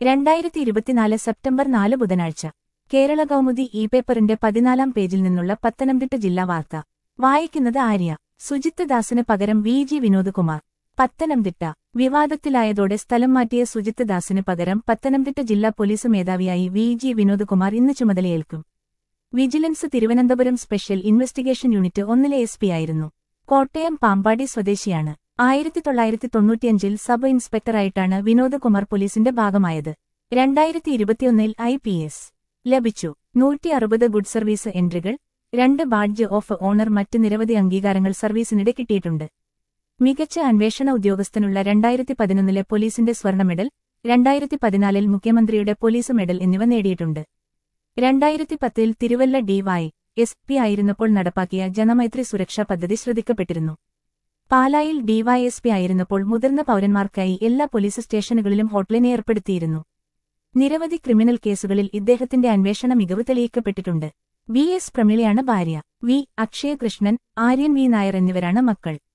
രണ്ടായിരത്തി ഇരുപത്തിനാല് സെപ്റ്റംബർ നാല് ബുധനാഴ്ച കേരള കൗമുദി ഇ പേപ്പറിന്റെ പതിനാലാം പേജിൽ നിന്നുള്ള പത്തനംതിട്ട ജില്ലാ വാർത്ത വായിക്കുന്നത് ആര്യ സുജിത്ത് ദാസിന് പകരം വി ജി വിനോദ്കുമാർ പത്തനംതിട്ട വിവാദത്തിലായതോടെ സ്ഥലം മാറ്റിയ സുജിത്ത് ദാസിന് പകരം പത്തനംതിട്ട ജില്ലാ പോലീസ് മേധാവിയായി വി ജി വിനോദ്കുമാർ ഇന്ന് ചുമതലയേൽക്കും vigilance Thiruvananthapuram special investigation unit ഒന്നിലെ എസ് ആയിരുന്നു കോട്ടയം പാമ്പാടി സ്വദേശിയാണ് ആയിരത്തി തൊള്ളായിരത്തി തൊണ്ണൂറ്റിയഞ്ചിൽ സബ് ഇൻസ്പെക്ടറായിട്ടാണ് വിനോദ്കുമാർ പോലീസിന്റെ ഭാഗമായത് രണ്ടായിരത്തി ഇരുപത്തിയൊന്നിൽ ഐ പി എസ് ലഭിച്ചു നൂറ്റി അറുപത് ഗുഡ് സർവീസ് എൻട്രികൾ രണ്ട് ബാഡ്ജ് ഓഫ് ഓണർ മറ്റ് നിരവധി അംഗീകാരങ്ങൾ സർവീസിനിടെ കിട്ടിയിട്ടുണ്ട് മികച്ച അന്വേഷണ ഉദ്യോഗസ്ഥനുള്ള രണ്ടായിരത്തി പതിനൊന്നിലെ പോലീസിന്റെ സ്വർണ്ണ മെഡൽ രണ്ടായിരത്തി പതിനാലിൽ മുഖ്യമന്ത്രിയുടെ പോലീസ് മെഡൽ എന്നിവ നേടിയിട്ടുണ്ട് രണ്ടായിരത്തി പത്തിൽ തിരുവല്ല ഡിവൈ എസ് പി ആയിരുന്നപ്പോൾ നടപ്പാക്കിയ ജനമൈത്രി സുരക്ഷാ പദ്ധതി ശ്രദ്ധിക്കപ്പെട്ടിരുന്നു പാലായിൽ ഡിവൈഎസ്പി ആയിരുന്നപ്പോൾ മുതിർന്ന പൌരന്മാർക്കായി എല്ലാ പോലീസ് സ്റ്റേഷനുകളിലും ഹോട്ട്ലൈൻ ഏർപ്പെടുത്തിയിരുന്നു നിരവധി ക്രിമിനൽ കേസുകളിൽ ഇദ്ദേഹത്തിന്റെ അന്വേഷണ മികവ് തെളിയിക്കപ്പെട്ടിട്ടുണ്ട് വി എസ് പ്രമിളയാണ് ഭാര്യ വി അക്ഷയകൃഷ്ണൻ ആര്യൻ വി നായർ എന്നിവരാണ് മക്കൾ